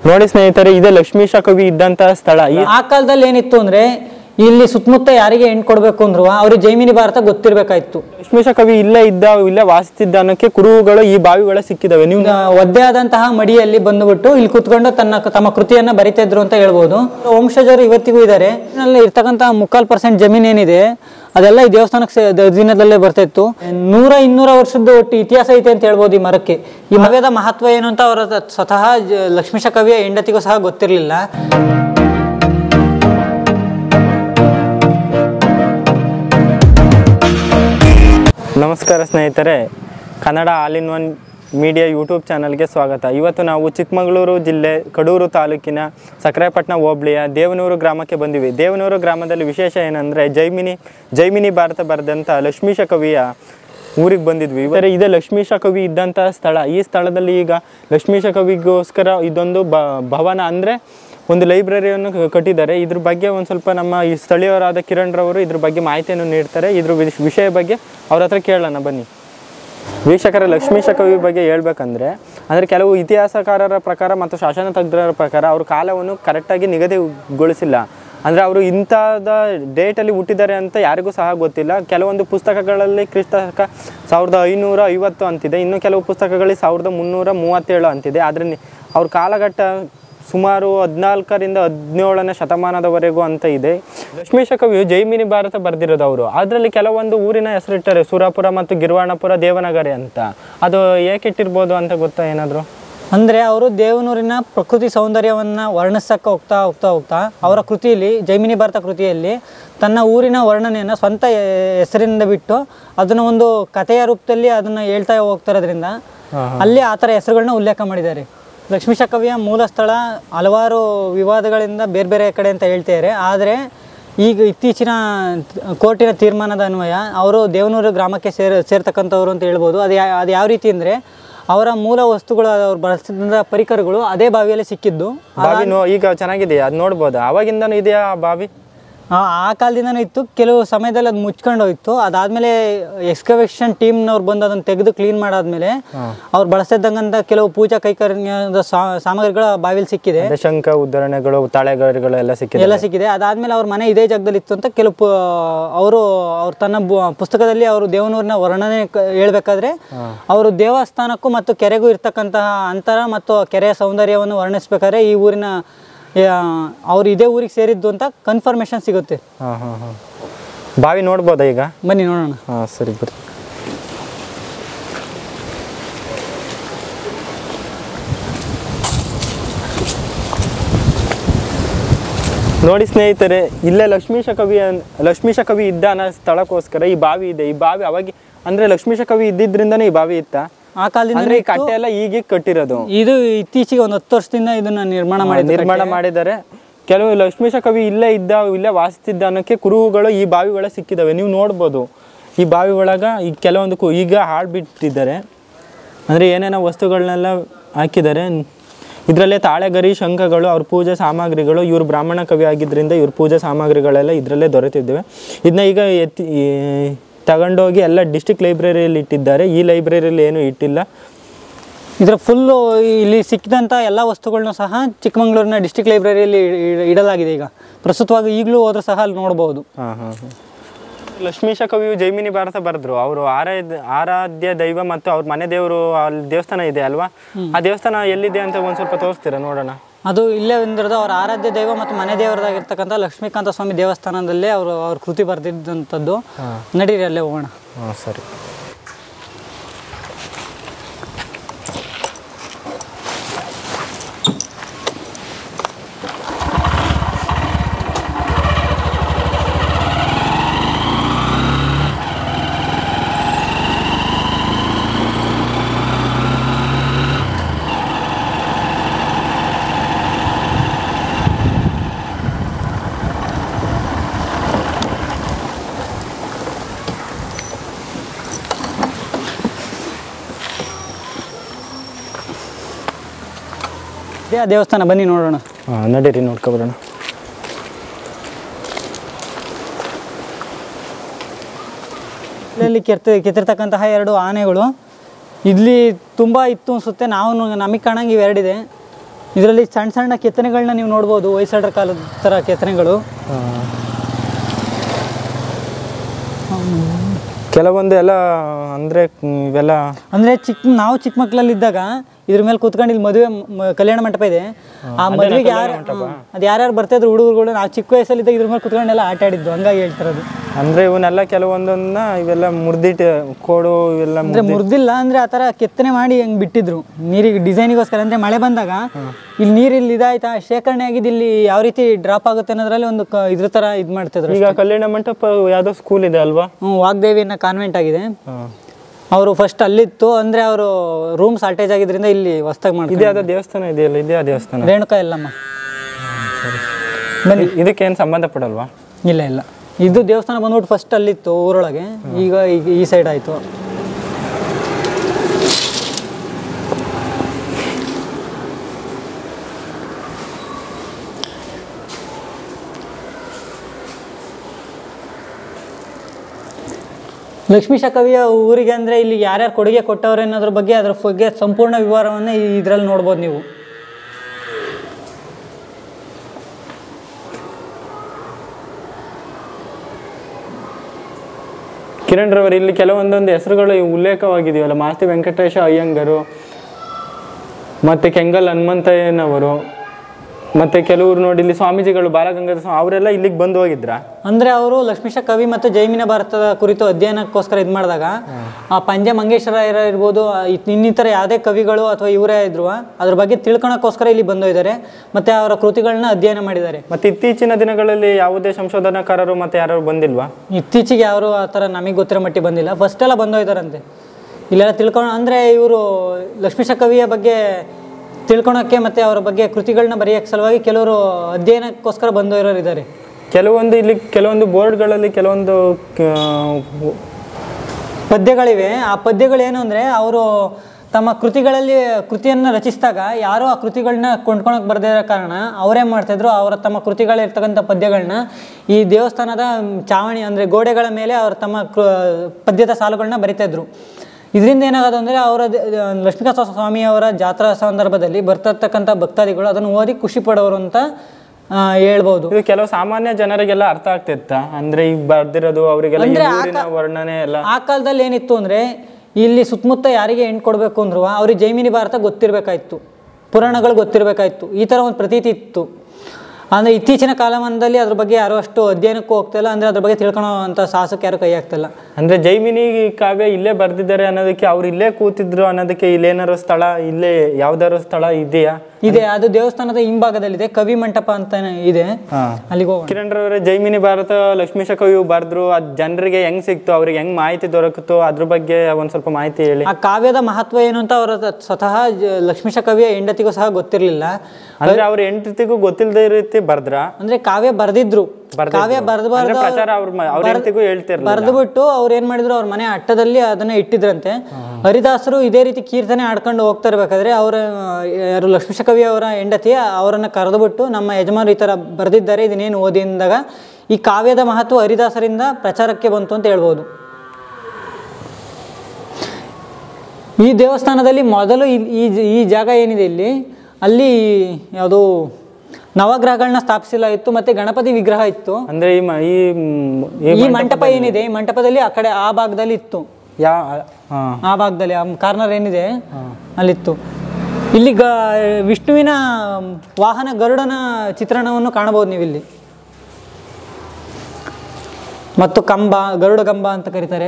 ನೋಡಿ ಸ್ನೇಹಿತರೆ ಇದೇ ಲಕ್ಷ್ಮೀಶ ಕವಿ ಇದ್ದಂತಹ ಸ್ಥಳ ಈ ಆ ಕಾಲದಲ್ಲಿ ಏನಿತ್ತು ಅಂದ್ರೆ ಇಲ್ಲಿ ಸುತ್ತಮುತ್ತ ಯಾರಿಗೆ ಹೆಣ್ಣು ಕೊಡ್ಬೇಕು ಅಂದ್ರು ಅವ್ರಿಗೆ ಜೈಮಿನಿ ಭಾರತ ಗೊತ್ತಿರ್ಬೇಕಾಯ್ತು ಲಕ್ಷ್ಮೀಶ ಕವಿ ಇಲ್ಲೇ ಇದ್ದ ಇಲ್ಲೇ ವಾಸಿಸಿದ್ದ ಅನ್ನೋಕೆ ಕುರುಹುಗಳು ಈ ಬಾವಿಗಳ ಸಿಕ್ಕಿದಾವೆ ನೀವು ಆ, ಒದ್ದೆ ಆದಂತಹ ಮಡಿಯಲ್ಲಿ ಬಂದುಬಿಟ್ಟು ಇಲ್ಲಿ ಕುತ್ಕೊಂಡು ತನ್ನ ತಮ್ಮ ಕೃತಿಯನ್ನ ಬರಿತಾ ಇದ್ರು ಅಂತ ಹೇಳ್ಬೋದು ವಂಶಜರು ಇವತ್ತಿಗೂ ಇದ್ದಾರೆ ಅಲ್ಲಿ ಇರ್ತಕ್ಕಂತಹ ಮುಕ್ಕಾಲ್ ಪರ್ಸೆಂಟ್ ಜಮೀನ್ ಏನಿದೆ ಅದೆಲ್ಲ ಈ ದೇವಸ್ಥಾನಕ್ಕೆ ಸೇ- ದ- ದಿನದಲ್ಲೇ ಬರ್ತಾ ಇತ್ತು ನೂರ ಇನ್ನೂರ ವರ್ಷದ ಒಟ್ಟು ಇತಿಹಾಸ ಐತೆ ಅಂತ ಹೇಳ್ಬೋದು ಈ ಮರಕ್ಕೆ ಈ ಮರದ ಮಹತ್ವ ಏನು ಅಂತ ಅವರ ತ- ಸ್ವತಃ ಜ- ಲಕ್ಷ್ಮೀಶ ಕವಿಯ ಹೆಂಡತಿಗೂ ಸಹ ಗೊತ್ತಿರಲಿಲ್ಲ ನಮಸ್ಕಾರ ಸ್ನೇಹಿತರೆ Kannada all in one media YouTube ಚಾನಲ್ಗೆ ಸ್ವಾಗತ ಇವತ್ತು ನಾವು ಚಿಕ್ಕಮಗಳೂರು ಜಿಲ್ಲೆ ಕಡೂರು ತಾಲೂಕಿನ ಸಕ್ರೆಪಟ್ಟಣ ಹೋಬಳಿಯ ದೇವನೂರು ಗ್ರಾಮಕ್ಕೆ ಬಂದಿವಿ ದೇವನೂರು ಗ್ರಾಮದಲ್ಲಿ ವಿಶೇಷ ಏನಂದರೆ ಜೈಮಿನಿ ಜೈಮಿನಿ ಭಾರತ ಬರೆದಂಥ ಲಕ್ಷ್ಮೀಶ ಕವಿಯ ಊರಿಗೆ ಬಂದಿದ್ವಿ ಇವರೇ ಇದೇ ಲಕ್ಷ್ಮೀಶ ಕವಿ ಇದ್ದಂಥ ಸ್ಥಳ ಈ ಸ್ಥಳದಲ್ಲಿ ಈಗ ಲಕ್ಷ್ಮೀಶ ಕವಿಗೋಸ್ಕರ ಇದೊಂದು ಬ ಭವನ ಅಂದರೆ ಒಂದು ಲೈಬ್ರರಿಯನ್ನು ಕ- ಕಟ್ಟಿದ್ದಾರೆ ಇದ್ರ ಬಗ್ಗೆ ಒಂದು ಸ್ವಲ್ಪ ನಮ್ಮ ಈ ಸ್ಥಳೀಯರಾದ ಕಿರಣ್ ರವರು ಇದ್ರ ಬಗ್ಗೆ ಮಾಹಿತಿಯನ್ನು ನೀಡ್ತಾರೆ ಇದ್ರ ವಿಷ- ವಿಷಯ ಬಗ್ಗೆ ಅವ್ರ ಹತ್ರ ಕೇಳೋಣ ಬನ್ನಿ ವೀಕ್ಷಕರ ಲಕ್ಷ್ಮೀಶ ಕವಿ ಬಗ್ಗೆ ಹೇಳ್ಬೇಕಂದ್ರೆ ಅಂದರೆ ಕೆಲವು ಇತಿಹಾಸಕಾರರ ಪ್ರಕಾರ ಮತ್ತು ಶಾಸನ ತಜ್ಞರ ಪ್ರಕಾರ ಅವ್ರ ಕಾಲವನ್ನು ಕರೆಕ್ಟಾಗಿ ನಿಗದಿಗೊಳಿಸಿಲ್ಲ ಅಂದರೆ ಅವರು ಇಂಥದ ಡೇಟಲ್ಲಿ ಹುಟ್ಟಿದ್ದಾರೆ ಅಂತ ಯಾರಿಗೂ ಸಹ ಗೊತ್ತಿಲ್ಲ ಕೆಲವೊಂದು ಪುಸ್ತಕಗಳಲ್ಲಿ ಕ್ರಿಸ್ತಕ ಸಾವಿರದ ಐನೂರ ಐವತ್ತು ಅಂತಿದೆ ಇನ್ನು ಕೆಲವು ಪುಸ್ತಕಗಳಲ್ಲಿ ಸಾವಿರದ ಮುನ್ನೂರ ಮೂವತ್ತೇಳು ಅಂತಿದೆ ಆದರೆ ನಿ- ಅವ್ರ ಕಾಲಘಟ್ಟ ಸುಮಾರು ಹದಿನಾಲ್ಕರಿಂದ ಹದಿನೇಳನೇ ಶತಮಾನದವರೆಗೂ ಅಂತ ಇದೆ ಲಕ್ಷ್ಮೀಶ ಕವಿಯು ಜೈಮಿನಿ ಭಾರತ ಬರೆದಿರೋದು ಅವರು ಅದರಲ್ಲಿ ಕೆಲವೊಂದು ಊರಿನ ಹೆಸರಿಟ್ಟಾರೆ ಸುರಾಪುರ ಮತ್ತು ಗಿರ್ವಾಣಪುರ ದೇವನಗರಿ ಅಂತ ಅದು ಏಕೆ ಇಟ್ಟಿರ್ಬೋದು ಅಂತ ಗೊತ್ತಾ ಏನಾದರೂ ಅಂದ್ರೆ ಅವರು ದೇವನೂರಿನ ಪ್ರಕೃತಿ ಸೌಂದರ್ಯವನ್ನ ವರ್ಣಿಸಕ್ಕೆ ಹೋಗ್ತಾ ಹೋಗ್ತಾ ಹೋಗ್ತಾ ಅವರ ಕೃತಿಯಲ್ಲಿ ಜೈಮಿನಿ ಭಾರತ ಕೃತಿಯಲ್ಲಿ ತನ್ನ ಊರಿನ ವರ್ಣನೆಯನ್ನು ಸ್ವಂತ ಹೆ- ಹೆಸರಿಂದ ಬಿಟ್ಟು ಅದನ್ನ ಒಂದು ಕಥೆಯ ರೂಪದಲ್ಲಿ ಅದನ್ನ ಹೇಳ್ತಾ ಹೋಗ್ತಾರೋದ್ರಿಂದ ಅಲ್ಲಿ ಆ ಥರ ಹೆಸರುಗಳನ್ನ ಉಲ್ಲೇಖ ಮಾಡಿದ್ದಾರೆ ಲಕ್ಷ್ಮೀಶ ಕವಿಯ ಮೂಲ ಸ್ಥಳ ಹಲವಾರು ವಿವಾದಗಳಿಂದ ಬೇರೆ ಬೇರೆ ಕಡೆ ಅಂತ ಹೇಳ್ತಾರೆ ಆದರೆ ಈಗ ಇತ್ತೀಚಿನ ಕೋರ್ಟಿನ ತೀರ್ಮಾನದ ಅನ್ವಯ ಅವರು ದೇವನೂರು ಗ್ರಾಮಕ್ಕೆ ಸೇರ್ ಸೇರ್ತಕ್ಕಂಥವ್ರು ಅಂತ ಹೇಳ್ಬೋದು ಅದು ಯಾ ಅದು ಯಾವ ರೀತಿ ಅಂದರೆ ಅವರ ಮೂಲ ವಸ್ತುಗಳು ಅವ್ರು ಬಳಸಿದ ಪರಿಕರಗಳು ಅದೇ ಬಾವಿಯಲ್ಲಿ ಸಿಕ್ಕಿದ್ದು ಬಾವಿ ನೋ ಈಗ ಚೆನ್ನಾಗಿದೆ ಅದು ನೋಡ್ಬೋದು ಅವಾಗಿಂದನೂ ಇದೆಯಾ ಆ ಬಾವಿ ಆ ಆ ಕಾಲದಿಂದನೂ ಇತ್ತು ಕೆಲವು ಸಮಯದಲ್ಲಿ ಅದು ಮುಚ್ಕೊಂಡು ಹೋಯ್ತು ಅದಾದಮೇಲೆ ಎಕ್ಸ್ಕವೇಷನ್ ಟೀಮ್ನವ್ರು ಬಂದು ಅದನ್ನು ತೆಗೆದು ಕ್ಲೀನ್ ಮಾಡಾದ್ಮೇಲೆ ಅವ್ರು ಬಳಸ್ತಿದ್ದಂಗಂತ ಕೆಲವು ಪೂಜಾ ಕೈಕರ್ಯದ ಸಾ- ಸಾಮಗ್ರಿಗಳು ಆ ಬಾವಿಯಲ್ಲಿ ಸಿಕ್ಕಿದೆ ಅದೇ ಶಂಖ ಉದ್ಧರಣೆಗಳು ತಾಳೆಗರಿಗಳು ಎಲ್ಲ ಸಿಕ್ಕಿದೆ ಎಲ್ಲ ಸಿಕ್ಕಿದೆ ಅದಾದ್ಮೇಲೆ ಅವ್ರ ಮನೆ ಇದೇ ಜಾಗದಲ್ಲಿ ಇತ್ತು ಅಂತ ಕೆಲವು ಪು- ಅವರು ಅವ್ರ ತನ್ನ ಬು- ಪುಸ್ತಕದಲ್ಲಿ ಅವರು ದೇವನೂರಿನ ವರ್ಣನೆ ಕ- ಹೇಳ್ಬೇಕಾದ್ರೆ ಅವರು ದೇವಸ್ಥಾನಕ್ಕೂ ಮತ್ತು ಕೆರೆಗೂ ಇರ್ತಕ್ಕಂತಹ ಅಂತರ ಮತ್ತು ಕೆರೆಯ ಸೌಂದರ್ಯವನ್ನು ವರ್ಣಿಸ್ಬೇಕಾದ್ರೆ ಈ ಊರಿನ ಯಾ- ಅವ್ರು ಇದೇ ಊರಿಗೆ ಸೇರಿದ್ದು ಅಂತ ಕನ್ಫರ್ಮೇಶನ್ ಸಿಗುತ್ತೆ ಹಾಂ ಹಾಂ ಹಾಂ ಬಾವಿ ನೋಡ್ಬೋದಾ ಈಗ ಬನ್ನಿ ನೋಡೋಣ ಹಾಂ ಸರಿ ಬರ್ರಿ ನೋಡಿ ಸ್ನೇಹಿತರೆ ಇಲ್ಲೇ ಲಕ್ಷ್ಮೀಶ ಕವಿ ಅನ್- ಲಕ್ಷ್ಮೀಶ ಕವಿ ಇದ್ದ ಅನ್ನೋ ಸ್ಥಳಕ್ಕೋಸ್ಕರ ಈ ಬಾವಿ ಇದೆ ಈ ಬಾವಿ ಅವಾಗ ಅಂದ್ರೆ ಲಕ್ಷ್ಮೀಶ ಕವಿ ಇದ್ದಿದ್ರಿಂದನೇ ಈ ಬಾವಿ ಇತ್ತ ಆ ಕಾಲದಿಂದ ಅಂದ್ರೆ ಈ ಕಟ್ಟೆ ಎಲ್ಲ ಈಗೀಗ ಕಟ್ಟಿರೋದು ಇದು ಇತ್ತೀಚೆಗೆ ಒಂದು ಹತ್ತು ವರ್ಷದಿಂದ ಇದನ್ನ ನಿರ್ಮಾಣ ಮಾಡಿದ್ರು ನಿರ್ಮಾಣ ಮಾಡಿದ್ದಾರೆ ಕೆಲವು ಲಕ್ಷ್ಮೀಶ ಕವಿ ಇಲ್ಲೇ ಇದ್ದ ಇಲ್ಲೇ ವಾಸಿಸ್ತಿದ್ದ ಅನ್ನೋಕ್ಕೆ ಕುರುಹುಗಳು ಈ ಬಾವಿ ಒಳಗೆ ಸಿಕ್ಕಿದಾವೆ ನೀವು ನೋಡ್ಬೋದು ಈ ಬಾವಿ ಒಳಗೆ ಈಗ ಕೆಲವೊಂದು ಕು ಈಗ ಹಾಳು ಬಿಟ್ಟಿದ್ದಾರೆ ಅಂದರೆ ಏನೇನೋ ವಸ್ತುಗಳನ್ನೆಲ್ಲ ಹಾಕಿದ್ದಾರೆ ಇದರಲ್ಲೇ ತಾಳೆಗರಿ ಶಂಖಗಳು ಅವ್ರ ಪೂಜೆ ಸಾಮಗ್ರಿಗಳು ಇವ್ರು ಬ್ರಾಹ್ಮಣ ಕವಿ ಆಗಿದ್ದರಿಂದ ಇವ್ರ ಪೂಜೆ ಸಾಮಗ್ರಿಗಳೆಲ್ಲ ಇದರಲ್ಲೇ ದೊರೆತಿದ್ದಾವೆ ಇದನ್ನ ಈಗ ಎತ್ತಿ ಈ ತಗೊಂಡೋಗಿ ಎಲ್ಲ ಡಿಸ್ಟಿಕ್ ಲೈಬ್ರರಿಯಲ್ಲಿ ಇಟ್ಟಿದ್ದಾರೆ ಈ ಲೈಬ್ರರಿಯಲ್ಲಿ ಏನೂ ಇಟ್ಟಿಲ್ಲ ಇದರ ಫುಲ್ಲು ಇಲ್ಲಿ ಸಿಕ್ಕಿದಂಥ ಎಲ್ಲ ವಸ್ತುಗಳನ್ನೂ ಸಹ ಚಿಕ್ಕಮಗಳೂರಿನ ಡಿಸ್ಟಿಕ್ ಲೈಬ್ರರಿಯಲ್ಲಿ ಇಡ- ಇಡಲಾಗಿದೆ ಈಗ ಪ್ರಸ್ತುತವಾಗಿ ಈಗಲೂ ಹೋದ್ರೂ ಸಹ ಅಲ್ಲಿ ನೋಡ್ಬೋದು ಹಾಂ ಹಾಂ ಹಾಂ ಲಕ್ಷ್ಮೀಶ ಕವಿಯು ಜೈಮಿನಿ ಭಾರತ ಬರೆದ್ರು ಅವರು ಆರಾಧ್ಯ ಆರಾಧ್ಯ ದೈವ ಮತ್ತು ಅವ್ರ ಮನೆ ದೇವರು ಅಲ್ಲಿ ದೇವಸ್ಥಾನ ಇದೆ ಅಲ್ವಾ ಆ ದೇವಸ್ಥಾನ ಎಲ್ಲಿದೆ ಅಂತ ಒಂದು ಸ್ವಲ್ಪ ತೋರಿಸ್ತೀರಾ ನೋಡೋಣ ಅದು ಇಲ್ಲೇ ಒಂದಿರೋದು ಅವ್ರ ಆರಾಧ್ಯ ದೈವ ಮತ್ತು ಮನೆ ದೇವರದಾಗಿರ್ತಕ್ಕಂಥ ಲಕ್ಷ್ಮೀಕಾಂತ ಸ್ವಾಮಿ ದೇವಸ್ಥಾನದಲ್ಲೇ ಅವರು ಅವ್ರ ಕೃತಿ ಬರೆದಿದ್ದಂಥದ್ದು ನಡೀರಿ ಅಲ್ಲೇ ಹೋಗೋಣ ಹಾಂ ಸರಿ ಇದೇ ಆ ದೇವಸ್ಥಾನ ಬನ್ನಿ ನೋಡೋಣ ಹಾಂ ನಡೀರಿ ನೋಡ್ಕೊಬರೋಣ ಇಲ್ಲಲ್ಲಿ ಕೆತ್ತ ಕೆತ್ತಿರ್ತಕ್ಕಂತಹ ಎರಡು ಆನೆಗಳು ಇಲ್ಲಿ ತುಂಬ ಇತ್ತು ಅನಿಸುತ್ತೆ ನಾವು ನಮಗೆ ಕಾಣಂಗೆ ಇವೆರಡಿದೆ ಇದರಲ್ಲಿ ಸಣ್ಣ ಸಣ್ಣ ಕೆತ್ತನೆಗಳನ್ನ ನೀವು ನೋಡ್ಬೋದು ಹೊಯ್ಸಳರ ಕಾಲದ ಥರ ಕೆತ್ತನೆಗಳು ಕೆಲವೊಂದು ಎಲ್ಲ ಅಂದರೆ ಇವೆಲ್ಲ ಅಂದರೆ ಚಿಕ್ಕ ನಾವು ಚಿಕ್ಕ ಮಕ್ಕಳಲ್ಲಿದ್ದಾಗ ಇದ್ರ ಮೇಲೆ ಕೂತ್ಕೊಂಡು ಇಲ್ಲಿ ಮದುವೆ ಮ- ಕಲ್ಯಾಣ ಮಂಟಪ ಇದೆ ಆ ಮದುವೆಗೆ ಯಾರು ಅದು ಯಾರ್ಯಾರು ಬರ್ತಾಯಿದ್ರು ಹುಡುಗರುಗಳು ನಾವು ಚಿಕ್ಕ ವಯಸ್ಸಲ್ಲಿದ್ದಾಗ ಇದ್ರ ಮೇಲೆ ಕೂತ್ಕೊಂಡೆಲ್ಲ ಆಟ ಆಡಿದ್ದು ಹಂಗಾಗಿ ಹೇಳ್ತಿರೋದು ಅಂದರೆ ಇವನ್ನೆಲ್ಲ ಕೆಲವೊಂದನ್ನ ಇವೆಲ್ಲ ಮುರ್ದಿಟ್ಟು ಕೋಡು ಇವೆಲ್ಲ ಅಂದರೆ ಮುರಿದಿಲ್ಲ ಅಂದರೆ ಆ ಥರ ಕೆತ್ತನೆ ಮಾಡಿ ಹಂಗೆ ಬಿಟ್ಟಿದ್ರು ನೀರಿಗೆ ಡಿಸೈನಿಗೋಸ್ಕರ ಅಂದರೆ ಮಳೆ ಬಂದಾಗ ಇಲ್ಲಿ ನೀರು ಇಲ್ಲಿ ಇದಾಯ್ತಾ ಶೇಖರಣೆ ಆಗಿದ್ದು ಇಲ್ಲಿ ಯಾವ ರೀತಿ ಡ್ರಾಪ್ ಆಗುತ್ತೆ ಅನ್ನೋದ್ರಲ್ಲಿ ಒಂದು ಕ ಇದ್ರ ಥರ ಇದು ಮಾಡ್ತಿದ್ರು ಈಗ ಕಲ್ಯಾಣ ಮಂಟಪ ಯಾವುದೋ ಸ್ಕೂಲ್ ಇದೆ ಅಲ್ವಾ ಹ್ಞೂ ವಾಗ್ದೇವಿನ ಕಾನ್ವೆಂಟ್ ಆಗಿದೆ ಹಾಂ ಅವರು ಫಸ್ಟ್ ಅಲ್ಲಿತ್ತು ಅಂದರೆ ಅವರು ರೂಮ್ ಶಾರ್ಟೇಜ್ ಆಗಿದ್ರಿಂದ ಇಲ್ಲಿ ಹೊಸ್ದಾಗಿ ಮಾಡ್ತಾರೆ ಇದೇ ಯಾವುದೋ ದೇವಸ್ಥಾನ ಇದೆಯಲ್ಲ ಇದೇ ಆ ದೇವಸ್ಥಾನ ರೇಣುಕಾ ಎಲ್ಲಮ್ಮ ಬನ್ನಿ ಇದಕ್ಕೇನು ಸಂಬಂಧ ಪಡಲ್ವಾ ಇಲ್ಲ ಇಲ್ಲ ಇದು ದೇವಸ್ಥಾನ ಬಂದ್ಬಿಟ್ಟು ಫಸ್ಟ್ ಅಲ್ಲಿತ್ತು ಊರೊಳಗೆ ಈಗ ಈಗ ಈ ಸೈಡ್ ಆಯಿತು ಲಕ್ಷ್ಮೀಶ ಕವಿಯ ಊರಿಗೆ ಅಂದರೆ ಇಲ್ಲಿ ಯಾರ್ಯಾರು ಕೊಡುಗೆ ಕೊಟ್ಟವ್ರೆ ಅನ್ನೋದ್ರ ಬಗ್ಗೆ ಅದ್ರ ಬಗ್ಗೆ ಸಂಪೂರ್ಣ ವಿವರವನ್ನು ಇದರಲ್ಲಿ ನೋಡ್ಬೋದು ನೀವು ಕಿರಣ್ ರವರು ಇಲ್ಲಿ ಕೆಲವೊಂದೊಂದು ಹೆಸರುಗಳು ಉಲ್ಲೇಖವಾಗಿದೆಯಲ್ಲ ಮಾಸ್ತಿ ವೆಂಕಟೇಶ ಅಯ್ಯಂಗರು ಮತ್ತೆ ಕೆಂಗಲ್ ಹನುಮಂತಯ್ಯನವರು ಮತ್ತೆ ಕೆಲವರು ನೋಡಿ ಇಲ್ಲಿ ಸ್ವಾಮೀಜಿಗಳು ಬಾಲಗಂಗಾಧರ ಸ್ವಾಮಿ ಅವರೆಲ್ಲ ಇಲ್ಲಿಗೆ ಬಂದು ಹೋಗಿದ್ರಾ ಅಂದರೆ ಅವರು ಲಕ್ಷ್ಮೀಶ ಕವಿ ಮತ್ತು ಜೈಮಿನ ಭಾರತದ ಕುರಿತು ಅಧ್ಯಯನಕ್ಕೋಸ್ಕರ ಇದು ಮಾಡಿದಾಗ ಆ ಪಂಜ ಮಂಗೇಶ್ವರ ಇರ್ಬೋದು ಆ ಇತ್- ಇನ್ನಿತರ ಯಾವುದೇ ಕವಿಗಳು ಅಥವಾ ಇವರೇ ಇದ್ರು ಅದ್ರ ಬಗ್ಗೆ ತಿಳ್ಕೊಳಕ್ಕೋಸ್ಕರ ಇಲ್ಲಿ ಬಂದೊಯ್ದಾರೆ ಮತ್ತು ಅವರ ಕೃತಿಗಳನ್ನ ಅಧ್ಯಯನ ಮಾಡಿದ್ದಾರೆ ಮತ್ತೆ ಇತ್ತೀಚಿನ ದಿನಗಳಲ್ಲಿ ಯಾವುದೇ ಸಂಶೋಧನಾಕಾರರು ಮತ್ತೆ ಯಾರು ಬಂದಿಲ್ವಾ ಇತ್ತೀಚೆಗೆ ಯಾರು ಆ ಥರ ನಮಗೆ ಗೊತ್ತಿರೋ ಮಟ್ಟಿಗೆ ಬಂದಿಲ್ಲ ಫಸ್ಟ್ ಎಲ್ಲ ಬಂದೊಯ್ದಾರಂತೆ ಇಲ್ಲೆಲ್ಲ ತಿಳ್ಕೊಂಡು ಅಂದರೆ ಇವರು ಲಕ್ಷ್ಮೀಶ ಕವಿಯ ಬಗ್ಗೆ ತಿಳ್ಕೊಳಕ್ಕೆ ಮತ್ತು ಅವರ ಬಗ್ಗೆ ಕೃತಿಗಳನ್ನ ಬರೆಯೋಕ್ಕೆ ಸಲುವಾಗಿ ಕೆಲವರು ಅಧ್ಯಯನಕ್ಕೋಸ್ಕರ ಬಂದೊಯ್ರೋರು ಇದ್ದಾರೆ ಕೆಲವೊಂದು ಇಲ್ಲಿ ಕೆಲವೊಂದು ಬೋರ್ಡ್ಗಳಲ್ಲಿ ಕೆಲವೊಂದು ಕ- ಪದ್ಯಗಳಿವೆ ಆ ಪದ್ಯಗಳೇನು ಅಂದರೆ ಅವರು ತಮ್ಮ ಕೃತಿಗಳಲ್ಲಿ ಕೃತಿಯನ್ನು ರಚಿಸಿದಾಗ ಯಾರೂ ಆ ಕೃತಿಗಳನ್ನ ಕೊಂಡ್ಕೊಳಕ್ಕೆ ಬರದೇ ಇರೋ ಕಾರಣ ಅವರೇನು ಮಾಡ್ತಾಯಿದ್ರು ಅವರ ತಮ್ಮ ಕೃತಿಗಳಿರ್ತಕ್ಕಂಥ ಪದ್ಯಗಳನ್ನ ಈ ದೇವಸ್ಥಾನದ ಚಾವಣಿ ಅಂದರೆ ಗೋಡೆಗಳ ಮೇಲೆ ಅವರು ತಮ್ಮ ಕೃ ಪದ್ಯದ ಸಾಲುಗಳನ್ನ ಬರಿತಾಯಿದ್ರು ಇದರಿಂದ ಏನಾಗೋದು ಅಂದರೆ ಅವರ ದ- ಲಕ್ಷ್ಮೀಕಾಂತ ಸ್ವಾಮಿಯವರ ಜಾತ್ರಾ ಸಂದರ್ಭದಲ್ಲಿ ಬರ್ತಿರ್ತಕ್ಕಂಥ ಭಕ್ತಾದಿಗಳು ಅದನ್ನು ಓದಿ ಖುಷಿ ಪಡೋರು ಅಂತ ಆ, ಹೇಳ್ಬೋದು ಇದು ಕೆಲವು ಸಾಮಾನ್ಯ ಜನರಿಗೆಲ್ಲ ಅರ್ಥ ಆಗ್ತಿತ್ತ ಅಂದ್ರೆ ಈಗ ಬರ್ದಿರೋದು ಅವರಿಗೆಲ್ಲ ಈ ಊರಿನ ವರ್ಣನೆ ಎಲ್ಲ ಆ ಕಾಲದಲ್ಲಿ ಏನಿತ್ತು ಅಂದರೆ ಇಲ್ಲಿ ಸುತ್ತಮುತ್ತ ಯಾರಿಗೆ ಹೆಣ್ಣು ಕೊಡಬೇಕು ಅಂದ್ರು ಅವ್ರಿಗೆ ಜೈಮಿನಿ ಭಾರತ ಗೊತ್ತಿರಬೇಕಾಯ್ತು ಪುರಾಣಗಳು ಗೊತ್ತಿರಬೇಕಾಯ್ತು ಈ ಥರ ಒಂದು ಪ್ರತೀತಿ ಇತ್ತು ಅಂದರೆ ಇತ್ತೀಚಿನ ಕಾಲಮಾನದಲ್ಲಿ ಅದ್ರ ಬಗ್ಗೆ ಯಾರು ಅಷ್ಟು ಅಧ್ಯಯನಕ್ಕೂ ಹೋಗ್ತಿಲ್ಲ ಅಂದರೆ ಅದ್ರ ಬಗ್ಗೆ ತಿಳ್ಕೊಳೋ ಅಂಥ ಸಾಹಸಕ್ಕೆ ಯಾರು ಕೈ ಹಾಕ್ತಿಲ್ಲ ಅಂದ್ರೆ ಜೈಮಿನಿ ಕಾವ್ಯ ಇಲ್ಲೇ ಬರ್ದಿದ್ದಾರೆ ಅನ್ನೋದಕ್ಕೆ ಅವ್ರು ಇಲ್ಲೇ ಕೂತಿದ್ರು ಅನ್ನೋದಕ್ಕೆ ಇಲ್ಲೇನಾರು ಸ್ಥಳ ಇಲ್ಲೇ ಯಾವ್ದಾದ್ರು ಸ್ಥಳ ಇದೆಯಾ ಇದೆ ಅದು ದೇವಸ್ಥಾನದ ಹಿಂಭಾಗದಲ್ಲಿದೆ ಕವಿ ಮಂಟಪ ಅಂತ ಇದೆ ಹಾ ಅಲ್ಲಿಗೆ ಹೋಗೋಣ ಕಿರಣ್ ರವರೇ ಜೈಮಿನಿ ಭಾರತ ಲಕ್ಷ್ಮೀಶ ಕವಿಯು ಬರ್ದ್ರು ಅದ್ ಜನರಿಗೆ ಹೆಂಗ್ ಸಿಕ್ತು ಅವ್ರಿಗೆ ಹೆಂಗ್ ಮಾಹಿತಿ ದೊರಕಿತು ಅದ್ರ ಬಗ್ಗೆ ಒಂದ್ ಸ್ವಲ್ಪ ಮಾಹಿತಿ ಹೇಳಿ ಆ ಕಾವ್ಯದ ಮಹತ್ವ ಏನು ಅಂತ ಅವರ ಸ್ವತಃ ಜ- ಲಕ್ಷ್ಮೀಶ ಕವಿಯ ಹೆಂಡತಿಗೂ ಸಹ ಗೊತ್ತಿರಲಿಲ್ಲ ಅಂದ್ರೆ ಅವ್ರ ಹೆಂಡತಿಗೂ ಗೊತ್ತಿಲ್ಲದೆ ರೀತಿ ಬರ್ದ್ರ ಅಂದ್ರೆ ಕಾವ್ಯ ಬರ್ದಿದ್ರು ಕಾವ್ಯ ಅಂದ್ರೆ ಬರ್ದಬಾರ್ದು ಪ್ರಚಾರ ಅವ್ರ ಮ- ಅವ್ರ ಹೆಂಡತಿಗೂ ಹೇಳ್ತಿರ್ಲಿಲ್ಲ ಬರೆದು ಬಿಟ್ಟು ಅವ್ರು ಏನ್ ಮಾಡಿದ್ರು ಅವ್ರ ಮನೆ ಅಟ್ಟದಲ್ಲಿ ಅದನ್ನ ಇಟ್ಟಿದ್ರಂತೆ ಹರಿದಾಸರು ಇದೇ ರೀತಿ ಕೀರ್ತನೆ ಆಡ್ಕೊಂಡು ಹೋಗ್ತಾ ಇರ್ಬೇಕಾದ್ರೆ ಅವರ ಯಾರು ಲಕ್ಷ್ಮೀಶ ಕವಿ ಅವರ ಹೆಂಡತಿ ಅವರನ್ನ ಕರೆದುಬಿಟ್ಟು ನಮ್ಮ ಯಜಮಾನರು ಈ ಥರ ಬರೆದಿದ್ದಾರೆ ಇದನ್ನೇನು ಓದಿ ಅಂದಾಗ ಈ ಕಾವ್ಯದ ಮಹತ್ವ ಹರಿದಾಸರಿಂದ ಪ್ರಚಾರಕ್ಕೆ ಬಂತು ಅಂತ ಹೇಳ್ಬೋದು ಈ ದೇವಸ್ಥಾನದಲ್ಲಿ ಮೊದಲು ಇಲ್- ಈ ಜ- ಈ ಜಾಗ ಏನಿದೆ ಇಲ್ಲಿ ಅಲ್ಲಿ ಯಾವುದು ನವಗ್ರಹಗಳನ್ನ ಸ್ಥಾಪಿಸಲಾಗಿತ್ತು ಮತ್ತೆ ಗಣಪತಿ ವಿಗ್ರಹ ಇತ್ತು ಅಂದ್ರೆ ಈ ಮ- ಈ ಮ್- ಈ ಈ ಮಂಟಪ ಏನಿದೆ ಈ ಮಂಟಪದಲ್ಲಿ ಆ ಕಡೆ ಆ ಭಾಗದಲ್ಲಿ ಇತ್ತು ಯಾ ಹಾ ಆ ಭಾಗದಲ್ಲಿ ಆ ಕಾರ್ನರ್ ಏನಿದೆ ಅಲ್ಲಿತ್ತು ಇಲ್ಲಿ ಗ ವಿಷ್ಣುವಿನ ವಾಹನ ಗರುಡನ ಚಿತ್ರಣವನ್ನು ಕಾಣಬಹುದು ನೀವು ಇಲ್ಲಿ ಮತ್ತು ಕಂಬ ಗರುಡ ಕಂಬ ಅಂತ ಕರೀತಾರೆ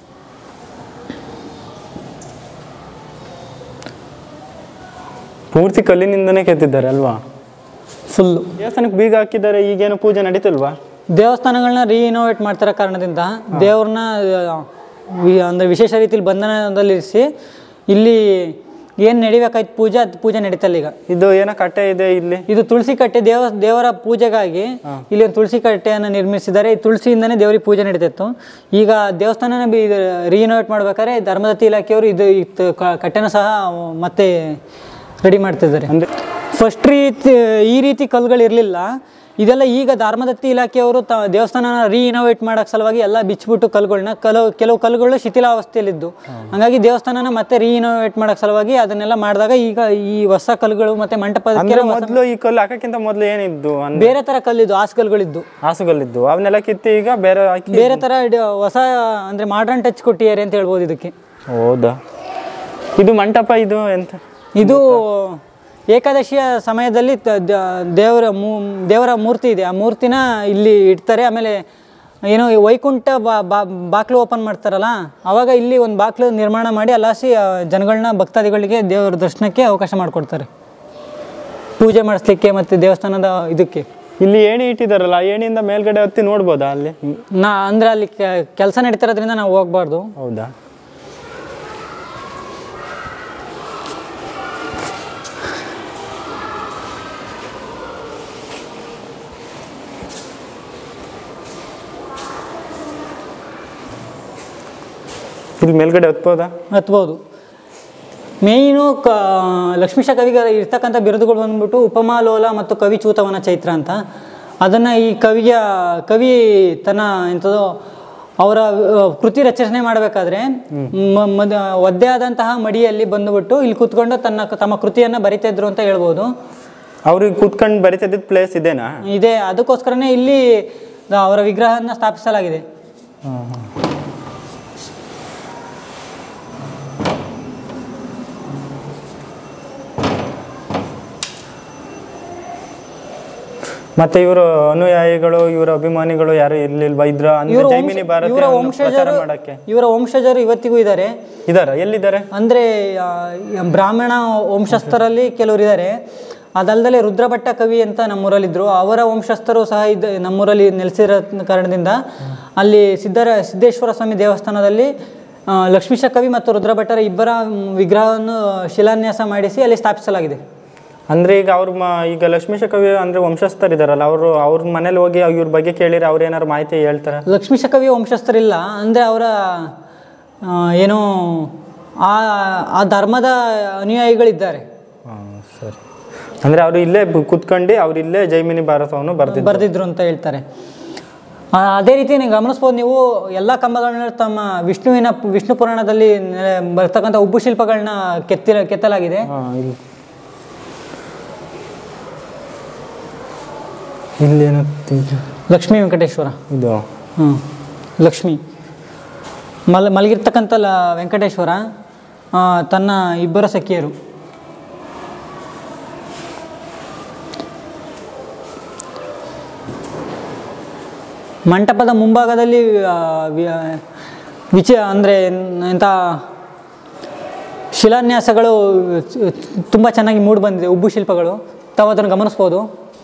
ಪೂರ್ತಿ ಕಲ್ಲಿನಿಂದನೇ ಕೆತ್ತಿದ್ದಾರೆ ಅಲ್ವಾ ಫುಲ್ಲು ದೇವಸ್ಥಾನಕ್ಕೆ ಬೀಗ ಹಾಕಿದ್ದಾರೆ ಈಗೇನು ಪೂಜೆ ನಡೀತಿಲ್ವಾ ದೇವಸ್ಥಾನಗಳನ್ನ ರೀಇನೋವೇಟ್ ಮಾಡ್ತಿರೋ ಕಾರಣದಿಂದ ದೇವ್ರನ್ನ ಆ, ವಿ- ಅಂದ್ರೆ ವಿಶೇಷ ರೀತಿಯಲ್ಲಿ ಬಂಧನದಲ್ಲಿರಿಸಿ ಇಲ್ಲಿ ಏನು ನಡಿಬೇಕಾಯ್ತು ಪೂಜೆ ಅದು ಪೂಜೆ ನಡೀತಲ್ಲ ಈಗ ಇದು ಏನೋ ಕಟ್ಟೆ ಇದೆ ಇಲ್ಲಿ ಇದು ತುಳಸಿ ಕಟ್ಟೆ ದೇವ ದೇವರ ಪೂಜೆಗಾಗಿ ಇಲ್ಲಿ ಒಂದು ತುಳಸಿ ಕಟ್ಟೆಯನ್ನು ನಿರ್ಮಿಸಿದ್ದಾರೆ ಈ ತುಳಸಿಯಿಂದನೇ ದೇವರಿಗೆ ಪೂಜೆ ನಡೀತಿತ್ತು ಈಗ ದೇವಸ್ಥಾನನ ಬಿ ರೀಇನೋವೇಟ್ ಮಾಡ್ಬೇಕಾದ್ರೆ ಧರ್ಮದತ್ತಿ ಇಲಾಖೆಯವರು ಇದು ಇತ್ತು ಕ- ಕಟ್ಟೆನ ಸಹ ಮತ್ತೆ ರೆಡಿ ಮಾಡ್ತಿದ್ದಾರೆ ಅಂದ್ರೆ ಫಸ್ಟ್ ರೀತಿ ಈ ರೀತಿ ಕಲ್ಲುಗಳು ಇರಲಿಲ್ಲ ಇದೆಲ್ಲ ಈಗ ಧರ್ಮದತ್ತಿ ಇಲಾಖೆಯವರು ತ ದೇವಸ್ಥಾನ ರೀಇನೋವೇಟ್ ಮಾಡೋಕ್ಕೆ ಸಲುವಾಗಿ ಎಲ್ಲ ಬಿಚ್ಚಿಬಿಟ್ಟು ಕಲ್ಲುಗಳನ್ನ ಕೆಲವು ಕೆಲವು ಕಲ್ಲುಗಳು ಶಿಥಿಲಾವಸ್ಥೆಯಲ್ಲಿದ್ದು ಹಾಗಾಗಿ ದೇವಸ್ಥಾನನ ಮತ್ತೆ ರೀಇನೋವೇಟ್ ಮಾಡೋಕ್ಕೆ ಸಲುವಾಗಿ ಅದನ್ನೆಲ್ಲ ಮಾಡಿದಾಗ ಈಗ ಈ ಹೊಸ ಕಲ್ಲುಗಳು ಮತ್ತೆ ಮಂಟಪಕ್ಕೆ ಅಂದ್ರೆ ಮೊದಲು ಈ ಕಲ್ಲು ಹಾಕಕ್ಕಿಂತ ಮೊದಲು ಏನಿದ್ದು ಅಂದ್ರೆ ಬೇರೆ ಥರ ಕಲ್ಲಿದ್ದು ಹಾಸ್ಕಲ್ಗಳಿದ್ದು ಹಾಸುಗಲ್ಲಿದ್ದು ಅವನ್ನೆಲ್ಲ ಕಿತ್ತಿ ಈಗ ಬೇರೆ ಹಾಕಿ ಬೇರೆ ಥರ ಡ- ಹೊಸ ಅಂದರೆ ಮಾಡ್ರನ್ ಟಚ್ ಕೊಟ್ಟಿದ್ದಾರೆ ಅಂತ ಹೇಳ್ಬೋದು ಇದಕ್ಕೆ ಹೌದಾ ಇದು ಮಂಟಪ ಇದು ಎಂತ ಇದು ಏಕಾದಶಿಯ ಸಮಯದಲ್ಲಿ ತ- ದ- ದೇವರ ಮೂ- ದೇವರ ಮೂರ್ತಿ ಇದೆ ಆ ಮೂರ್ತಿನ ಇಲ್ಲಿ ಇಡ್ತಾರೆ ಆಮೇಲೆ ಏನೋ ಈ ವೈಕುಂಠ ಬಾ ಬಾ- ಬಾಕ್ಲು ಓಪನ್ ಮಾಡ್ತಾರಲ್ಲ ಅವಾಗ ಇಲ್ಲಿ ಒಂದು ಬಾಕ್ಲು ನಿರ್ಮಾಣ ಮಾಡಿ ಅಲ್ಲಾಸಿ ಆ, ಜನಗಳನ್ನ ಭಕ್ತಾದಿಗಳಿಗೆ ದೇವರ ದರ್ಶನಕ್ಕೆ ಅವಕಾಶ ಮಾಡಿಕೊಡ್ತಾರೆ ಪೂಜೆ ಮಾಡಿಸ್ಲಿಕ್ಕೆ ಮತ್ತು ದೇವಸ್ಥಾನದ ಇದಕ್ಕೆ ಇಲ್ಲಿ ಏಣಿ ಇಟ್ಟಿದಾರಲ್ಲ ಆ ಏಣಿಯಿಂದ ಮೇಲ್ಗಡೆ ಹತ್ತಿ ನೋಡ್ಬೋದಾ ಅಲ್ಲಿ ನಾ ಅಂದರೆ ಅಲ್ಲಿ ಕೆಲಸ ನಡೀತಿರೋದ್ರಿಂದ ನಾವು ಹೋಗ್ಬಾರ್ದು ಹೌದಾ ಇಲ್ಲಿ ಮೇಲ್ಗಡೆ ಹತ್ಬೋದಾ ಹತ್ಬೋದು ಮೇಯ್ನು ಕ ಲಕ್ಷ್ಮೀಶ ಕವಿಗೆ ಇರ್ತಕ್ಕಂಥ ಬಿರುದುಗಳು ಬಂದ್ಬಿಟ್ಟು ಉಪಮಾಲೋಲ ಮತ್ತು ಕವಿ ಚೂತವನ ಚೈತ್ರ ಅಂತ ಅದನ್ನು ಈ ಕವಿಯ ಕವಿ ತನ್ನ ಎಂಥದೋ ಅವರ ಆ, ಕೃತಿ ರಚನೆ ಮಾಡಬೇಕಾದ್ರೆ ಮ- ಮದ ಒದ್ದೆ ಆದಂತಹ ಮಡಿಯಲ್ಲಿ ಬಂದುಬಿಟ್ಟು ಇಲ್ಲಿ ಕೂತ್ಕೊಂಡು ತನ್ನ ತಮ್ಮ ಕೃತಿಯನ್ನು ಬರಿತಾ ಇದ್ರು ಅಂತ ಹೇಳ್ಬೋದು ಅವ್ರಿಗೆ ಕೂತ್ಕೊಂಡು ಬರಿತಿದ್ದ ಪ್ಲೇಸ್ ಇದೇನಾ ಇದೆ ಅದಕ್ಕೋಸ್ಕರನೇ ಇಲ್ಲಿ ಅವರ ವಿಗ್ರಹನ ಸ್ಥಾಪಿಸಲಾಗಿದೆ ಮತ್ತೆ ಇವರು ಅನುಯಾಯಿಗಳು ಇವರ ಅಭಿಮಾನಿಗಳು ಯಾರು ಇರ್ಲಿಲ್ವಾ ಇದ್ರ ಅಂದ್ರೆ ಇವರ ಜೈಮಿನಿ ಭಾರತ ಇವರ ಪ್ರಚಾರ ವಂಶಜರು ಮಾಡಕ್ಕೆ ಇವರ ವಂಶಜರು ಇವತ್ತಿಗೂ ಇದ್ದಾರೆ ಇದಾರ ಎಲ್ಲಿದ್ದಾರೆ ಅಂದರೆ ಆ, ಈ ಬ್ರಾಹ್ಮಣ ವಂಶಸ್ಥರಲ್ಲಿ ಕೆಲವರು ಇದ್ದಾರೆ ಅದಲ್ಲದೆ ರುದ್ರಭಟ್ಟ ಕವಿ ಅಂತ ನಮ್ಮೂರಲ್ಲಿದ್ದರು ಅವರ ವಂಶಸ್ಥರು ಸಹ ಇದ್ದ ನಮ್ಮೂರಲ್ಲಿ ನೆಲೆಸಿರೋ ಕಾರಣದಿಂದ ಅಲ್ಲಿ ಸಿದ್ಧರ ಸಿದ್ದೇಶ್ವರ ಸ್ವಾಮಿ ದೇವಸ್ಥಾನದಲ್ಲಿ ಆ, ಲಕ್ಷ್ಮೀಶ ಕವಿ ಮತ್ತು ರುದ್ರಭಟ್ಟರ ಇಬ್ಬರ ಮ್, ವಿಗ್ರಹವನ್ನು ಶಿಲಾನ್ಯಾಸ ಮಾಡಿಸಿ ಅಲ್ಲಿ ಸ್ಥಾಪಿಸಲಾಗಿದೆ ಅಂದ್ರೆ ಈಗ ಅವ್ರ ಮ ಈಗ ಲಕ್ಷ್ಮೀಶ ಕವಿ ಅಂದ್ರೆ ವಂಶಸ್ಥರಿದಾರಲ್ಲ ಅವರು ಅವ್ರ ಮನೇಲಿ ಹೋಗಿ ಇವ್ರ ಬಗ್ಗೆ ಕೇಳಿದ್ರೆ ಅವ್ರು ಏನಾರು ಮಾಹಿತಿ ಹೇಳ್ತಾರ ಲಕ್ಷ್ಮೀಶ ಕವಿಯ ವಂಶಸ್ಥರಿಲ್ಲ ಅಂದರೆ ಅವರ ಆ, ಏನೋ ಆ ಆ ಧರ್ಮದ ಅನುಯಾಯಿಗಳಿದ್ದಾರೆ ಸರಿ ಅಂದ್ರೆ ಅವ್ರು ಇಲ್ಲೇ ಬ- ಕೂತ್ಕೊಂಡು ಅವ್ರು ಇಲ್ಲೇ ಜೈಮಿನಿ ಭಾರತವನ್ನು ಬರ್ದಿದ್ರು ಬರೆದಿದ್ರು ಅಂತ ಹೇಳ್ತಾರೆ ಆ, ಅದೇ ರೀತಿ ನೀವು ಗಮನಿಸ್ಬೋದು ನೀವು ಎಲ್ಲ ಕಂಬಗಳನ್ನ ತಮ್ಮ ವಿಷ್ಣುವಿನ ವಿಷ್ಣು ಪುರಾಣದಲ್ಲಿ ನೆಲೆ- ಬರ್ತಕ್ಕಂಥ ಉಬ್ಬು ಶಿಲ್ಪಗಳನ್ನ ಕೆತ್ತಿರ ಕೆತ್ತಲಾಗಿದೆ ಹಾ, ಇಲ್ಲಿ ಇಲ್ಲೇನತ್ತಿದ್ದು ಲಕ್ಷ್ಮೀ ವೆಂಕಟೇಶ್ವರ ಇದು ಹ್ಞೂ ಲಕ್ಷ್ಮಿ ಮಲ್ ಮಲಗಿರ್ತಕ್ಕಂಥ ಲ ವೆಂಕಟೇಶ್ವರ ಆ, ತನ್ನ ಇಬ್ಬರ ಸಖಿಯರು ಮಂಟಪದ ಮುಂಭಾಗದಲ್ಲಿ ಆ, ವಿ- ಆ, ವಿಚ ಅಂದರೆ ಎಂಥ ಶಿಲಾನ್ಯಾಸಗಳು ತುಂಬ ಚೆನ್ನಾಗಿ ಮೂಡಿ ಬಂದಿದೆ ಉಬ್ಬು ಶಿಲ್ಪಗಳು ತಾವು ಅದನ್ನು ಗಮನಿಸ್ಬೋದು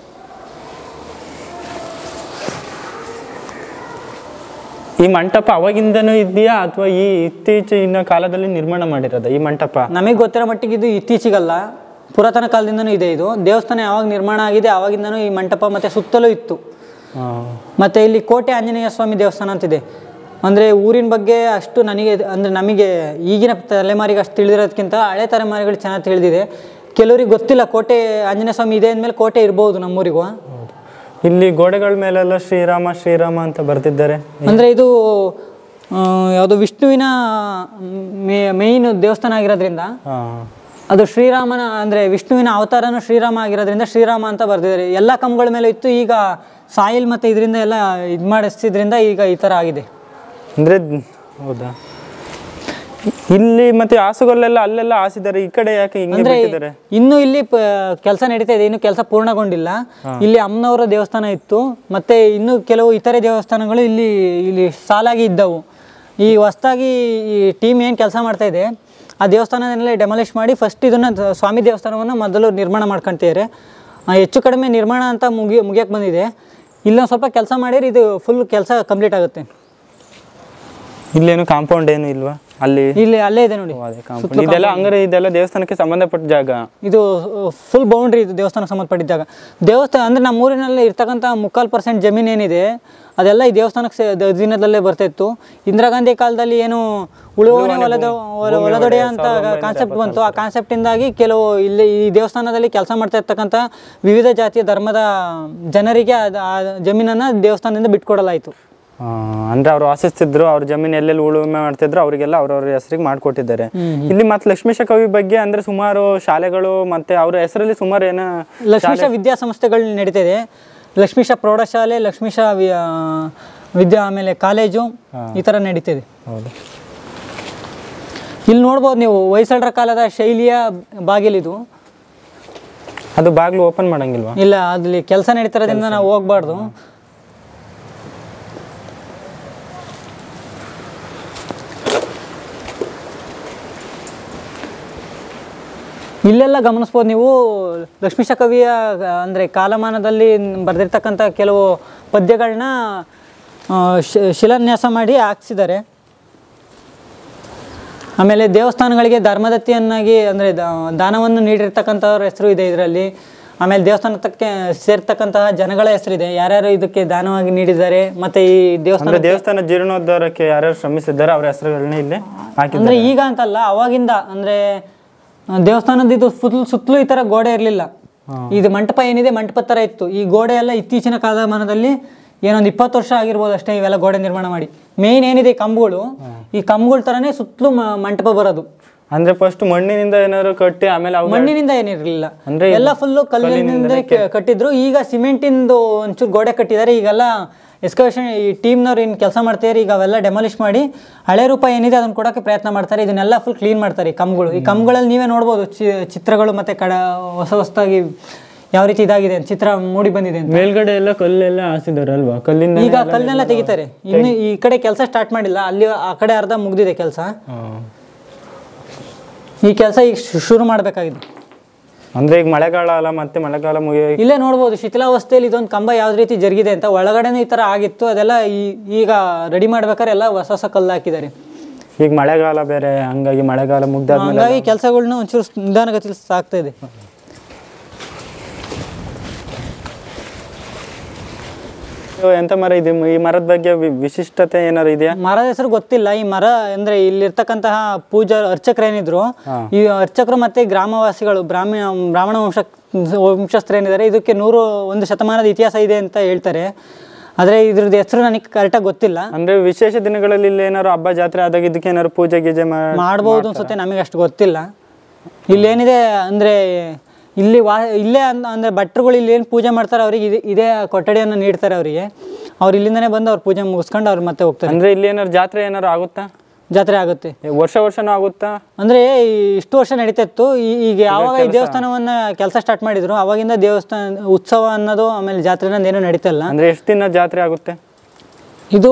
ಈ ಮಂಟಪ ಅವಾಗಿಂದನೂ ಇದೆಯಾ ಅಥವಾ ಈ ಇತ್ತೀಚಿನ ಕಾಲದಲ್ಲಿ ನಿರ್ಮಾಣ ಮಾಡಿರೋದ ಈ ಮಂಟಪ ನಮಗೆ ಗೊತ್ತಿರೋ ಮಟ್ಟಿಗೆ ಇದು ಇತ್ತೀಚೆಗಲ್ಲ ಪುರಾತನ ಕಾಲದಿಂದನೂ ಇದೆ ಇದು ದೇವಸ್ಥಾನ ಯಾವಾಗ ನಿರ್ಮಾಣ ಆಗಿದೆ ಆವಾಗಿಂದನೂ ಈ ಮಂಟಪ ಮತ್ತು ಸುತ್ತಲೂ ಇತ್ತು ಹಾ. ಮತ್ತು ಇಲ್ಲಿ ಕೋಟೆ ಆಂಜನೇಯ ಸ್ವಾಮಿ ದೇವಸ್ಥಾನ ಅಂತಿದೆ ಅಂದರೆ ಊರಿನ ಬಗ್ಗೆ ಅಷ್ಟು ನನಗೆ ಅಂದರೆ ನಮಗೆ ಈಗಿನ ತಲೆಮಾರಿಗೆ ಅಷ್ಟು ತಿಳಿದಿರೋದಕ್ಕಿಂತ ಹಳೆ ತಲೆಮಾರಿಗಳು ಚೆನ್ನಾಗಿ ತಿಳಿದಿದೆ ಕೆಲವರಿಗೆ ಗೊತ್ತಿಲ್ಲ ಕೋಟೆ ಆಂಜನೇಯ ಸ್ವಾಮಿ ಇದೆ ಅಂದಮೇಲೆ ಕೋಟೆ ಇರ್ಬೋದು ನಮ್ಮೂರಿಗೂ ಇಲ್ಲಿ ಗೋಡೆಗಳ ಮೇಲೆಲ್ಲ ಶ್ರೀರಾಮ ಶ್ರೀರಾಮ ಅಂತ ಬರ್ತಿದ್ದಾರೆ ಅಂದರೆ ಇದು ಆ, ಯಾವುದು ವಿಷ್ಣುವಿನ ಮೇಯ್ನ್ ದೇವಸ್ಥಾನ ಆಗಿರೋದ್ರಿಂದ ಹಾ. ಅದು ಶ್ರೀರಾಮನ ಅಂದರೆ ವಿಷ್ಣುವಿನ ಅವತಾರನು ಶ್ರೀರಾಮ ಆಗಿರೋದ್ರಿಂದ ಶ್ರೀರಾಮ ಅಂತ ಬರ್ದಿದ್ದಾರೆ ಎಲ್ಲ ಕಂಬಗಳ ಮೇಲೆ ಇತ್ತು ಈಗ ಸಾಯಿಲ್ ಮತ್ತು ಇದರಿಂದ ಎಲ್ಲ ಇದು ಮಾಡಿಸಿದ್ರಿಂದ ಈಗ ಈ ಥರ ಆಗಿದೆ ಅಂದ್ರೆ ಹೌದಾ ಇಲ್ಲಿ ಮತ್ತೆ ಹಾಸುಗಲ್ಲೆಲ್ಲ ಅಲ್ಲೆಲ್ಲ ಹಾಸಿದ್ದಾರೆ ಈ ಕಡೆ ಯಾಕೆ ಹಿಂಗೆ ಅಂದರೆ ಬಿಟ್ಟಿದ್ದಾರೆ ಇನ್ನು ಇಲ್ಲಿ ಕೆಲಸ ನಡೀತಾ ಇದೆ ಇನ್ನು ಕೆಲಸ ಪೂರ್ಣಗೊಂಡಿಲ್ಲ ಇಲ್ಲಿ ಅಮ್ಮನವರ ದೇವಸ್ಥಾನ ಇತ್ತು ಮತ್ತು ಇನ್ನು ಕೆಲವು ಇತರೆ ದೇವಸ್ಥಾನಗಳು ಇಲ್ಲಿ ಇಲ್ಲಿ ಸಾಲಾಗಿ ಇದ್ದವು ಈ ಹೊಸ್ದಾಗಿ ಈ ಟೀಮ್ ಏನು ಕೆಲಸ ಮಾಡ್ತಾ ಇದೆ ಆ ದೇವಸ್ಥಾನದನ್ನೆಲ್ಲ ಡೆಮಾಲಿಷ್ ಮಾಡಿ ಫಸ್ಟ್ ಇದನ್ನು ಸ್ವಾಮಿ ದೇವಸ್ಥಾನವನ್ನು ಮೊದಲು ನಿರ್ಮಾಣ ಮಾಡ್ಕೊಳ್ತಿದ್ದಾರೆ ಆ, ಹೆಚ್ಚು ಕಡಿಮೆ ನಿರ್ಮಾಣ ಅಂತ ಮುಗಿ ಮುಗಿಯಕ್ಕೆ ಬಂದಿದೆ ಇಲ್ಲೊಂದು ಸ್ವಲ್ಪ ಕೆಲಸ ಮಾಡಿದ್ರೆ ಇದು ಫುಲ್ ಕೆಲಸ ಕಂಪ್ಲೀಟ್ ಆಗುತ್ತೆ ಇಲ್ಲೇನು ಕಾಂಪೌಂಡ್ ಏನು ಇಲ್ವಾ ಅಲ್ಲಿ ಇಲ್ಲಿ ಅಲ್ಲೇ ಇದೆ ನೋಡಿ ಅದೇ ಕಾಂಪೌಂಡ್ ಇದೆಲ್ಲ ಹಂಗಾರೆ ಇದೆಲ್ಲ ದೇವಸ್ಥಾನಕ್ಕೆ ಸಂಬಂಧಪಟ್ಟ ಜಾಗ ಇದು ಫುಲ್ ಬೌಂಡ್ರಿ ಇದು ದೇವಸ್ಥಾನಕ್ಕೆ ಸಂಬಂಧಪಟ್ಟಿದ್ದ ಜಾಗ ದೇವಸ್ಥಾನ ಅಂದರೆ ನಮ್ಮ ಊರಿನಲ್ಲಿ ಇರ್ತಕ್ಕಂಥ ಮುಕ್ಕಾಲು ಪರ್ಸೆಂಟ್ ಜಮೀನು ಏನಿದೆ ಅದೆಲ್ಲ ಈ ದೇವಸ್ಥಾನಕ್ಕೆ ಸೇ- ದ- ಅಧೀನದಲ್ಲೇ ಬರ್ತಾ ಇತ್ತು ಇಂದಿರಾ ಗಾಂಧಿ ಕಾಲದಲ್ಲಿ ಏನು ಉಳುವನೆ ಹೊಲದ ಹೊಲ- ಹೊಲದೊಡೆಯ ಅಂತ ಕಾನ್ಸೆಪ್ಟ್ ಬಂತು ಆ ಕಾನ್ಸೆಪ್ಟಿಂದಾಗಿ ಕೆಲವು ಇಲ್ಲಿ ಈ ದೇವಸ್ಥಾನದಲ್ಲಿ ಕೆಲಸ ಮಾಡ್ತಾ ಇರ್ತಕ್ಕಂಥ ವಿವಿಧ ಜಾತಿಯ ಧರ್ಮದ ಜನರಿಗೆ ಅದ್- ಆ ಜಮೀನನ್ನು ದೇವಸ್ಥಾನದಿಂದ ಬಿಟ್ಕೊಡಲಾಯಿತು ಆ, ಅಂದ್ರೆ ಅವ್ರು ವಾಸಿಸ್ತಿದ್ರು ಅವ್ರ ಜಮೀನು ಎಲ್ಲೆಲ್ಲಿ ಉಳುಮೆ ಮಾಡ್ತಿದ್ರು ಅವರಿಗೆಲ್ಲ ಅವ್ರವ್ರ ಹೆಸರಿಗೆ ಮಾಡ್ಕೊಟ್ಟಿದ್ದಾರೆ ಇಲ್ಲಿ ಮತ್ತೆ ಲಕ್ಷ್ಮೀಶ ಕವಿ ಬಗ್ಗೆ ಅಂದ್ರೆ ಸುಮಾರು ಶಾಲೆಗಳು ಮತ್ತೆ ಅವ್ರ ಹೆಸರಲ್ಲಿ ಸುಮಾರು ಏನ ಲಕ್ಷ್ಮೀಶ ವಿದ್ಯಾಸಂಸ್ಥೆಗಳು ನಡೀತಿದೆ ಲಕ್ಷ್ಮೀಶ ಪ್ರೌಢಶಾಲೆ ಲಕ್ಷ್ಮೀಶ ವಿ- ಆ, ವಿದ್ಯಾ ಆಮೇಲೆ ಕಾಲೇಜು ಈ ಥರ ನಡೀತಿದೆ ಹೌದು ಇಲ್ಲಿ ನೋಡ್ಬೋದು ನೀವು ಹೊಯ್ಸಳರ ಕಾಲದ ಶೈಲಿಯ ಬಾಗಿಲಿದು ಅದು ಬಾಗ್ಲು ಓಪನ್ ಮಾಡಂಗಿಲ್ವಾ ಇಲ್ಲ ಅಲ್ಲಿ ಕೆಲಸ ನಡೀತಿರೋದ್ರಿಂದ ನಾವು ಹೋಗ್ಬಾರ್ದು ಇಲ್ಲೆಲ್ಲ ಗಮನಿಸ್ಬೋದು ನೀವು ಲಕ್ಷ್ಮೀಶ ಕವಿಯ ಆ, ಅಂದ್ರೆ ಕಾಲಮಾನದಲ್ಲಿ ಬರೆದಿರ್ತಕ್ಕಂಥ ಕೆಲವು ಪದ್ಯಗಳನ್ನ ಆ, ಶಿ- ಶಿಲಾನ್ಯಾಸ ಮಾಡಿ ಹಾಕ್ಸಿದ್ದಾರೆ ಆಮೇಲೆ ದೇವಸ್ಥಾನಗಳಿಗೆ ಧರ್ಮದತ್ತಿಯನ್ನಾಗಿ ಅಂದರೆ ದಾನವನ್ನು ನೀಡಿರ್ತಕ್ಕಂಥವ್ರ ಹೆಸರು ಇದೆ ಇದರಲ್ಲಿ ಆಮೇಲೆ ದೇವಸ್ಥಾನಕ್ಕೆ ಸೇರ್ತಕ್ಕಂತಹ ಜನಗಳ ಹೆಸರಿದೆ ಯಾರ್ಯಾರು ಇದಕ್ಕೆ ದಾನವಾಗಿ ನೀಡಿದ್ದಾರೆ ಮತ್ತೆ ಈ ದೇವಸ್ಥಾನ ಅಂದ್ರೆ ದೇವಸ್ಥಾನ ಜೀರ್ಣೋದ್ಧಾರಕ್ಕೆ ಯಾರ್ಯಾರು ಶ್ರಮಿಸಿದ್ದಾರೆ ಅವ್ರ ಹೆಸರುಗಳನ್ನ ಇಲ್ಲಿ ಹಾಕಿದ್ದಾರೆ ಅಂದ್ರೆ ಈಗ ಅಂತಲ್ಲ ಅವಾಗಿಂದ ಅಂದ್ರೆ ಆ, ದೇವಸ್ಥಾನದ ಇದು ಸುತ್ತಲೂ ಸುತ್ತಲೂ ಈ ತರ ಗೋಡೆ ಇರಲಿಲ್ಲ ಇದು ಮಂಟಪ ಏನಿದೆ ಮಂಟಪದ ತರ ಇತ್ತು ಈ ಗೋಡೆ ಎಲ್ಲ ಇತ್ತೀಚಿನ ಕಾಲಮಾನದಲ್ಲಿ ಏನೊಂದು ಇಪ್ಪತ್ತು ವರ್ಷ ಆಗಿರ್ಬೋದು ಅಷ್ಟೇ ಇವೆಲ್ಲ ಗೋಡೆ ನಿರ್ಮಾಣ ಮಾಡಿ ಮೇನ್ ಏನಿದೆ ಈ ಕಂಬಗಳು ಈ ಕಂಬಗಳ ತರನೇ ಸುತ್ತಲೂ ಮ- ಮಂಟಪ ಬರೋದು ಅಂದ್ರೆ ಫಸ್ಟ್ ಮಣ್ಣಿನಿಂದ ಏನಾದ್ರು ಕಟ್ಟಿ ಆಮೇಲೆ ಅವು ಮಣ್ಣಿನಿಂದ ಏನಿರಲಿಲ್ಲ ಅಂದ್ರೆ ಎಲ್ಲ ಫುಲ್ಲು ಕಲ್ಲಿನಿಂದ ಕಟ್ಟಿದ್ರು ಈಗ ಸಿಮೆಂಟಿಂದು ಒಂಚೂರು ಗೋಡೆ ಕಟ್ಟಿದ್ದಾರೆ ಈಗೆಲ್ಲ ಎಸ್ಕವೇಷನ್ ಈ ಟೀಮ್ನವ್ರು ಏನು ಕೆಲಸ ಮಾಡ್ತಾರೆ ಈಗ ಅವೆಲ್ಲ ಡೆಮಾಲಿಷ್ ಮಾಡಿ ಹಳೆ ರೂಪ ಏನಿದೆ ಅದನ್ನ ಕೊಡೋಕ್ಕೆ ಪ್ರಯತ್ನ ಮಾಡ್ತಾರೆ ಇದನ್ನೆಲ್ಲ ಫುಲ್ ಕ್ಲೀನ್ ಮಾಡ್ತಾರೆ ಈ ಕಂಬಗಳು ಈ ಕಂಬಗಳಲ್ಲಿ ನೀವೇ ನೋಡ್ಬೋದು ಚಿ- ಚಿತ್ರಗಳು ಮತ್ತೆ ಕಡ ಹೊಸ ಹೊಸದಾಗಿ ಯಾವ ರೀತಿ ಇದಾಗಿದೆ ಅಂತ ಚಿತ್ರ ಮೂಡಿ ಬಂದಿದೆ ಅಂತ ಮೇಲ್ಗಡೆ ಎಲ್ಲ ಕಲ್ಲೆಲ್ಲ ಹಾಸಿದಾರೆ ಅಲ್ವಾ ಕಲ್ಲಿಂದ ಈಗ ಕಲ್ಲನ್ನೆಲ್ಲ ತೆಗಿತಾರೆ ಇನ್ನು ಈ ಕಡೆ ಕೆಲಸ ಸ್ಟಾರ್ಟ್ ಮಾಡಿಲ್ಲ ಅಲ್ಲಿ ಆ ಕಡೆ ಅರ್ಧ ಮುಗ್ದಿದೆ ಕೆಲಸ ಈ ಕೆಲಸ ಈಗ ಶು- ಶುರು ಮಾಡಬೇಕಾಗಿದೆ ಅಂದ್ರೆ ಈಗ ಮಳೆಗಾಲ ಅಲ್ಲ ಮತ್ತೆ ಮಳೆಗಾಲ ಮುಗಿಯ ಇಲ್ಲೇ ನೋಡ್ಬೋದು ಶಿಥಿಲಾವಸ್ಥೆಯಲ್ಲಿ ಇದೊಂದು ಕಂಬ ಯಾವ ರೀತಿ ಜರುಗಿದೆ ಅಂತ ಒಳಗಡೆನೂ ಈ ಥರ ಆಗಿತ್ತು ಅದೆಲ್ಲ ಈ- ಈಗ ರೆಡಿ ಮಾಡ್ಬೇಕಾದ್ರೆ ಎಲ್ಲ ಹೊಸ ಹೊಸ ಕಲ್ಲು ಹಾಕಿದ್ದಾರೆ ಈಗ ಮಳೆಗಾಲ ಬೇರೆ ಹಂಗಾಗಿ ಮಳೆಗಾಲ ಮುಗ್ದಾದ್ಮೇಲೆ ಹಂಗಾಗಿ ಕೆಲಸಗಳ್ನ ಒಂಚೂರು ನಿಧಾನಗತಿಯಲ್ಲಿ ಸಾಗ್ತಾ ಇದೆ ಇದು ಎಂತ ಮರ ಇದೆ ಈ ಮರದ ಬಗ್ಗೆ ವಿ- ವಿಶಿಷ್ಟತೆ ಏನಾದ್ರು ಇದೆಯಾ ಮರದ ಹೆಸರು ಗೊತ್ತಿಲ್ಲ ಈ ಮರ ಅಂದ್ರೆ ಇಲ್ಲಿರ್ತಕ್ಕಂತಹ ಪೂಜಾ ಅರ್ಚಕರೇನಿದ್ರು ಈ ಅರ್ಚಕರು ಮತ್ತೆ ಗ್ರಾಮವಾಸಿಗಳು ಬ್ರಾಹ್ಮಣ ಬ್ರಾಹ್ಮಣ ವಂಶ ವಂಶಸ್ಥರೇನಿದ್ದಾರೆ ಇದಕ್ಕೆ ನೂರು ಒಂದು ಶತಮಾನದ ಇತಿಹಾಸ ಇದೆ ಅಂತ ಹೇಳ್ತಾರೆ ಆದರೆ ಇದ್ರದ್ದು ಹೆಸರು ನನಗೆ ಕರೆಕ್ಟಾಗಿ ಗೊತ್ತಿಲ್ಲ ಅಂದ್ರೆ ವಿಶೇಷ ದಿನಗಳಲ್ಲಿ ಇಲ್ಲಿ ಏನಾದ್ರು ಹಬ್ಬ ಜಾತ್ರೆ ಆದಾಗ ಇದಕ್ಕೆ ಏನಾದ್ರು ಪೂಜೆ ಗೀಜೆ ಮಾ- ಮಾಡ್ಬೋದು ಅನ್ಸುತ್ತೆ ನಮಗೆ ಅಷ್ಟು ಗೊತ್ತಿಲ್ಲ ಇಲ್ಲೇನಿದೆ ಅಂದರೆ ಇಲ್ಲಿ ವಾ ಇಲ್ಲೇ ಅನ್ ಅಂದರೆ ಭಟ್ರುಗಳು ಇಲ್ಲಿ ಏನು ಪೂಜೆ ಮಾಡ್ತಾರೆ ಅವ್ರಿಗೆ ಇದೆ ಇದೇ ಕೊಠಡಿಯನ್ನು ನೀಡ್ತಾರೆ ಅವರಿಗೆ ಅವ್ರು ಇಲ್ಲಿಂದನೇ ಬಂದು ಅವ್ರ ಪೂಜೆ ಮುಗಿಸ್ಕೊಂಡು ಅವ್ರು ಮತ್ತೆ ಹೋಗ್ತಾರೆ ಅಂದ್ರೆ ಇಲ್ಲಿ ಏನಾದ್ರು ಜಾತ್ರೆ ಏನಾದ್ರು ಆಗುತ್ತಾ ಜಾತ್ರೆ ಆಗುತ್ತೆ ಏ, ವರ್ಷ ವರ್ಷನೂ ಆಗುತ್ತಾ ಅಂದರೆ ಇಷ್ಟು ವರ್ಷ ನಡೀತಾ ಇತ್ತು ಈ- ಈಗ ಯಾವಾಗ ಈ ದೇವಸ್ಥಾನವನ್ನು ಕೆಲಸ ಸ್ಟಾರ್ಟ್ ಮಾಡಿದ್ರು ಅವಾಗಿಂದ ದೇವಸ್ಥಾನ ಉತ್ಸವ ಅನ್ನೋದು ಆಮೇಲೆ ಜಾತ್ರೆ ಅನ್ನೋದು ಏನೂ ನಡೀತಾ ಇಲ್ಲ ಅಂದ್ರೆ ಎಷ್ಟು ದಿನ ಜಾತ್ರೆ ಆಗುತ್ತೆ ಇದು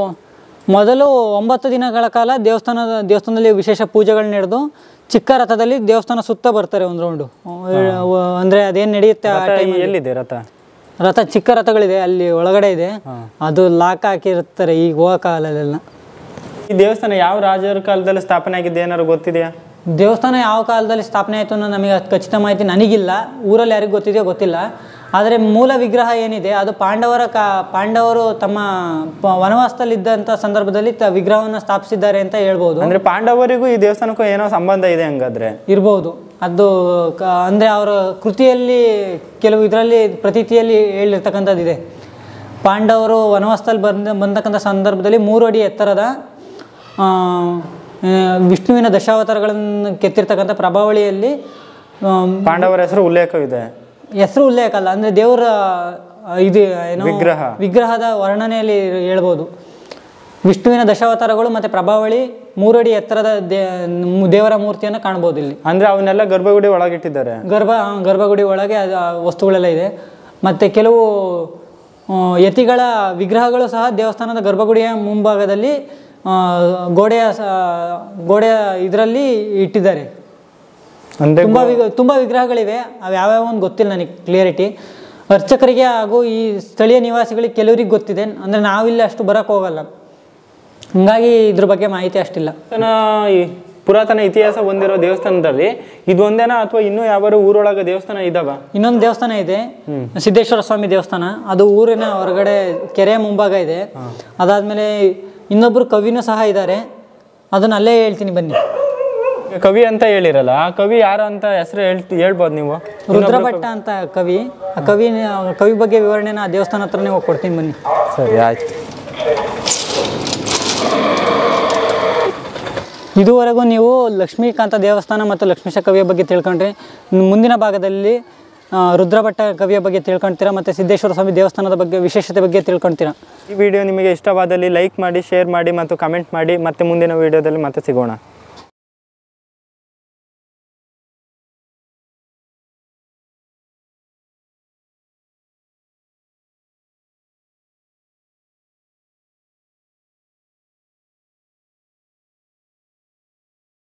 ಮೊದಲು ಒಂಬತ್ತು ದಿನಗಳ ಕಾಲ ದೇವಸ್ಥಾನದ ದೇವಸ್ಥಾನದಲ್ಲಿ ವಿಶೇಷ ಪೂಜೆಗಳು ನಡೆದು ಚಿಕ್ಕ ರಥದಲ್ಲಿ ದೇವಸ್ಥಾನ ಸುತ್ತ ಬರ್ತಾರೆ ಒಂದು ರೌಂಡು ಅಂದರೆ ಅದೇನು ನಡೆಯುತ್ತೆ ಆ ರಥ ಎಲ್ಲಿದೆ ರಥ ರಥ ಚಿಕ್ಕ ರಥಗಳಿದೆ ಅಲ್ಲಿ ಒಳಗಡೆ ಇದೆ ಅದು ಲಾಕ್ ಹಾಕಿರ್ತಾರೆ ಈಗ ಹೋಗೋಕ್ಕಾಗಲ್ಲ ಈ ದೇವಸ್ಥಾನ ಯಾವ ರಾಜರ ಕಾಲದಲ್ಲಿ ಸ್ಥಾಪನೆ ಆಗಿದ್ದು ಏನಾದ್ರು ಗೊತ್ತಿದೆಯಾ ದೇವಸ್ಥಾನ ಯಾವ ಕಾಲದಲ್ಲಿ ಸ್ಥಾಪನೆ ಆಯಿತು ಅನ್ನೋ ನಮಗೆ ಅಷ್ಟು ಖಚಿತ ಮಾಹಿತಿ ನನಗಿಲ್ಲ ಊರಲ್ಲಿ ಯಾರಿಗೂ ಗೊತ್ತಿದೆಯೋ ಗೊತ್ತಿಲ್ಲ ಆದರೆ ಮೂಲ ವಿಗ್ರಹ ಏನಿದೆ ಅದು ಪಾಂಡವರ ಕಾ ಪಾಂಡವರು ತಮ್ಮ ಪ- ವನವಾಸದಲ್ಲಿದ್ದಂಥ ಸಂದರ್ಭದಲ್ಲಿ ತ ವಿಗ್ರಹವನ್ನು ಸ್ಥಾಪಿಸಿದ್ದಾರೆ ಅಂತ ಹೇಳ್ಬೋದು ಅಂದ್ರೆ ಪಾಂಡವರಿಗೂ ಈ ದೇವಸ್ಥಾನಕ್ಕೂ ಏನೋ ಸಂಬಂಧ ಇದೆ ಹಂಗಾದ್ರೆ ಇರ್ಬೋದು ಅದು ಕ ಅಂದರೆ ಅವರ ಕೃತಿಯಲ್ಲಿ ಕೆಲವು ಇದರಲ್ಲಿ ಪ್ರತೀತಿಯಲ್ಲಿ ಹೇಳಿರ್ತಕ್ಕಂಥದ್ದಿದೆ ಪಾಂಡವರು ವನವಾಸದಲ್ಲಿ ಬಂದ ಬಂದಕ್ಕಂಥ ಸಂದರ್ಭದಲ್ಲಿ ಮೂರು ಅಡಿ ಎತ್ತರದ ಆ, ಆ, ವಿಷ್ಣುವಿನ ದಶಾವತಾರಗಳನ್ನು ಕೆತ್ತಿರ್ತಕ್ಕಂಥ ಪ್ರಭಾವಳಿಯಲ್ಲಿ ಆಮ್, ಪಾಂಡವರ ಹೆಸರು ಉಲ್ಲೇಖವಿದೆ ಹೆಸರು ಉಲ್ಲೇಖ ಅಲ್ಲ ಅಂದರೆ ದೇವರ ಆ, ಇದು ಏನೋ ವಿಗ್ರಹ. ವಿಗ್ರಹದ ವರ್ಣನೆಯಲ್ಲಿ ಹೇಳ್ಬೋದು ವಿಷ್ಣುವಿನ ದಶಾವತಾರಗಳು ಮತ್ತು ಪ್ರಭಾವಳಿ ಮೂರಡಿ ಎತ್ತರದ ದೇ ದೇವರ ಮೂರ್ತಿಯನ್ನು ಕಾಣ್ಬೋದು ಇಲ್ಲಿ ಅಂದ್ರೆ ಅವನ್ನೆಲ್ಲ ಗರ್ಭಗುಡಿ ಒಳಗಿಟ್ಟಿದ್ದಾರೆ ಗರ್ಭ ಆ, ಗರ್ಭಗುಡಿ ಒಳಗೆ ಅದು ಆ ವಸ್ತುಗಳೆಲ್ಲ ಇದೆ ಮತ್ತು ಕೆಲವು ಆ, ಯತಿಗಳ ವಿಗ್ರಹಗಳು ಸಹ ದೇವಸ್ಥಾನದ ಗರ್ಭಗುಡಿಯ ಮುಂಭಾಗದಲ್ಲಿ ಆ, ಗೋಡೆಯ ಸ- ಗೋಡೆಯ ಇದರಲ್ಲಿ ಇಟ್ಟಿದ್ದಾರೆ ಅಂದ್ರೆ ತುಂಬ ವಿಗ ತುಂಬ ವಿಗ್ರಹಗಳಿವೆ ಅವು ಯಾವ್ಯಾವ ಒಂದು ಗೊತ್ತಿಲ್ಲ ನನಗೆ ಕ್ಲಿಯರಿಟಿ ಅರ್ಚಕರಿಗೆ ಹಾಗೂ ಈ ಸ್ಥಳೀಯ ನಿವಾಸಿಗಳಿಗೆ ಕೆಲವರಿಗೆ ಗೊತ್ತಿದೆ ಅಂದರೆ ನಾವಿಲ್ಲಿ ಅಷ್ಟು ಬರೋಕ್ಕೆ ಹೋಗಲ್ಲ ಹಂಗಾಗಿ ಇದ್ರ ಬಗ್ಗೆ ಮಾಹಿತಿ ಅಷ್ಟಿಲ್ಲ ಪುರಾತನ ಈ ಪುರಾತನ ಇತಿಹಾಸ ಹೊಂದಿರೋ ದೇವಸ್ಥಾನದಲ್ಲಿ ಇದು ಒಂದೇನಾ ಅಥವಾ ಇನ್ನೂ ಯಾವಾರು ಊರೊಳಗೆ ದೇವಸ್ಥಾನ ಇದಾವ ಇನ್ನೊಂದು ದೇವಸ್ಥಾನ ಇದೆ ಸಿದ್ದೇಶ್ವರ ಸ್ವಾಮಿ ದೇವಸ್ಥಾನ ಅದು ಊರಿನ ಹೊರಗಡೆ ಕೆರೆಯ ಮುಂಭಾಗ ಇದೆ ಅದಾದಮೇಲೆ ಇನ್ನೊಬ್ಬರು ಕವಿನೂ ಸಹ ಇದ್ದಾರೆ ಅದನ್ನ ಅಲ್ಲೇ ಹೇಳ್ತೀನಿ ಬನ್ನಿ ಕವಿ ಅಂತ ಹೇಳಿರಲ್ಲ ಆ ಕವಿ ಯಾರು ಅಂತ ಹೆಸರು ಹೇಳ್ ಹೇಳ್ಬೋದು ನೀವು ರುದ್ರಭಟ್ಟ ಅಂತ ಕವಿ ಆ ಕವಿ ಕವಿ ಬಗ್ಗೆ ವಿವರಣೆನ ಆ ದೇವಸ್ಥಾನ ಹತ್ರನೇ ಹೋಗಿ ಕೊಡ್ತೀನಿ ಬನ್ನಿ ಸರಿ ಆಯ್ತು ಇದುವರೆಗೂ ನೀವು ಲಕ್ಷ್ಮೀಕಾಂತ ದೇವಸ್ಥಾನ ಮತ್ತು ಲಕ್ಷ್ಮೀಶ ಕವಿಯ ಬಗ್ಗೆ ತಿಳ್ಕೊಂಡ್ರಿ ಮುಂದಿನ ಭಾಗದಲ್ಲಿ ಆ, ರುದ್ರಭಟ್ಟ ಕವಿಯ ಬಗ್ಗೆ ತಿಳ್ಕೊಳ್ತೀರಾ ಮತ್ತು ಸಿದ್ದೇಶ್ವರ ಸ್ವಾಮಿ ದೇವಸ್ಥಾನದ ಬಗ್ಗೆ ವಿಶೇಷತೆ ಬಗ್ಗೆ ತಿಳ್ಕೊಳ್ತೀರಾ ಈ ವಿಡಿಯೋ ನಿಮಗೆ ಇಷ್ಟವಾದಲ್ಲಿ ಲೈಕ್ ಮಾಡಿ ಶೇರ್ ಮಾಡಿ ಮತ್ತು ಕಮೆಂಟ್ ಮಾಡಿ ಮತ್ತೆ ಮುಂದಿನ ವಿಡಿಯೋದಲ್ಲಿ ಮತ್ತೆ ಸಿಗೋಣ